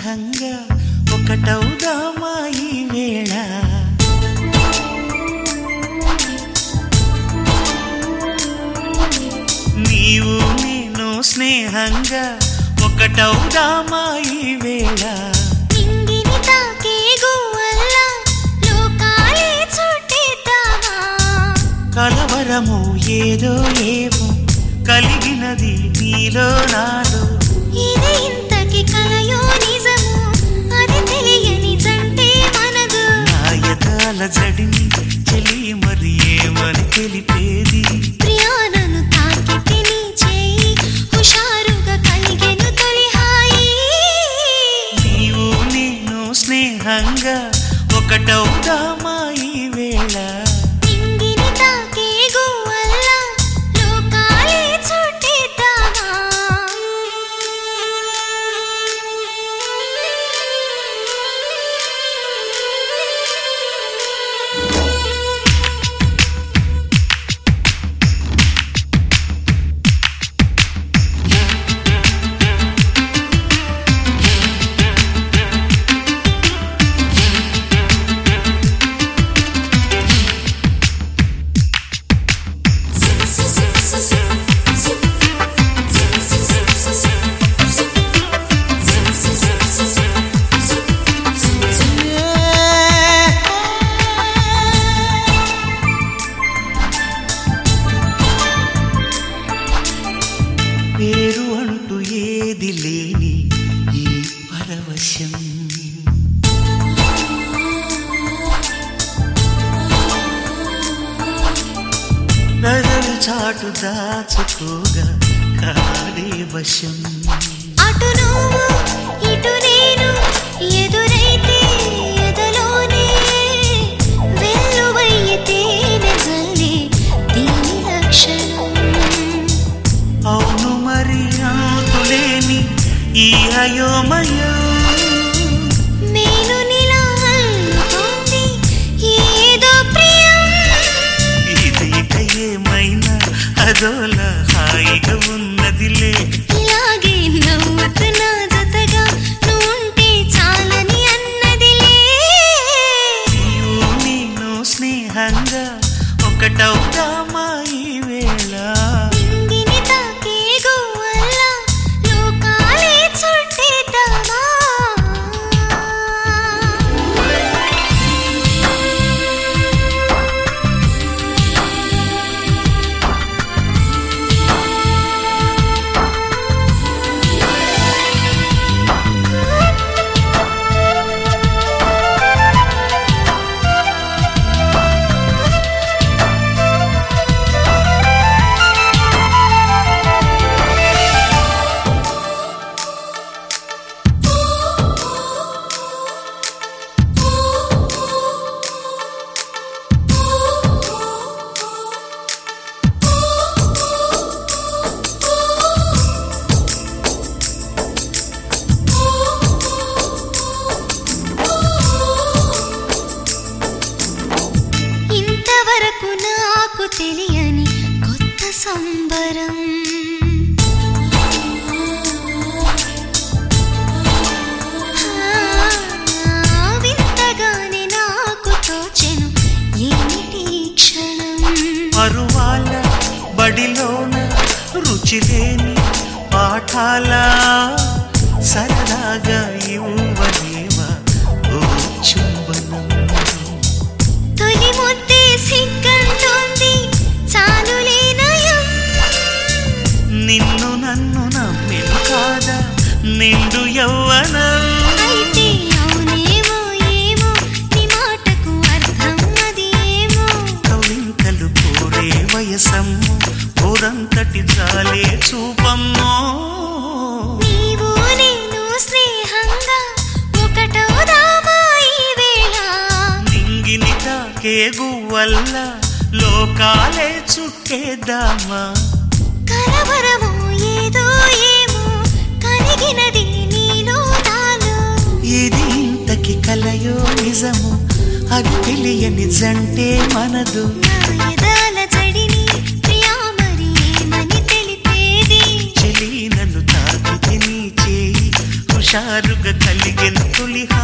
స్నేహంగా ఒకటవుదామా ఈ వేళ నీవు నేను స్నేహంగా ఒకటవుదామా ఈ వేళ నింగిని తాకే గువ్వల్ల లోకాలే చుట్టేద్దామా కలవరము ఏదో ఏమో కలిగినది నీలో నాలో ఇది ఇంతకి కలయో నిజమో అది తెలియని జంటే మనదు నాయదాల జడిని చెలి మరి ఏమని తెలిపేది ప్రియానను తాకితే నీ చేయి హుషారుగా కలిగెను తొలి హాయి నీవు నేను స్నేహంగా ఒకటవుదామా ఈ వేళ నింగిని తాకే గువ్వల్ల లోకాలే చుట్టేద్దామా పేరు అంటూ ఏది లేని ఈ పరవశం నగలు చాటు దాచుకోగా కాడే వశం అటు నువ్వు ఇటు నేను ఎదురైతే ఎదలోనే వెల్లువయ్యితేనే జల్లి దీని లక్షణం అవును మరి ఆతులేని ఈ అయోమయం నేను నిలా అల్లుతోంది ఏదో ప్రియం ఇది ఇక ఏమైనా అదోలా హాయిగా ఉన్నదిలే ఇలాగే నవ్వుతున్నా జతగా నువ్వుంటే చాలని అన్నదిలే నీవు నేను స్నేహంగా ఒకటవుదామా ఈ వేళ నింగిని తాకే గువ్వల్ల లోకాలే చుట్టేద్దామా ఇంతవరకు నాకు తెలియని కొత్త సంబరం ఆ, వింతగానే నాకు తోచెను ఏమిటి ఈ క్షణం పరువాల బడిలోన రుచి లేని పాఠాల సరదాగా ఇవ్వలేవా ఓ చుంబనం తొలి ముద్దే సిగ్గంటోంది చాలులే నయం నిన్ను నన్ను నమ్మిను కాదా నిండు యవ్వనం అయితే అవునేమో ఏమో నీ మాటకు అర్థం అది ఏమో కవింతలు కోరే వయసమ్ము ఊరంతటి జాలే చూపమ్మో నీవు నేను స్నేహంగా ఒకటవుదామా ఈ వేళ నింగిని తాకే గువ్వల్ల లోకాలే చుట్టేద్దామా కలవరము ఏదో ఏమో కలిగినది నీలో నాలో ఇది ఇంతకి కలయో నిజము అది తెలియని జంటే మనదు నా ఎదాల జడిని ప్రియా మరి ఏమని తెలిపేది చెలి నన్ను తాకితే నీ చేయి హుషారుగా కలిగిన తొలి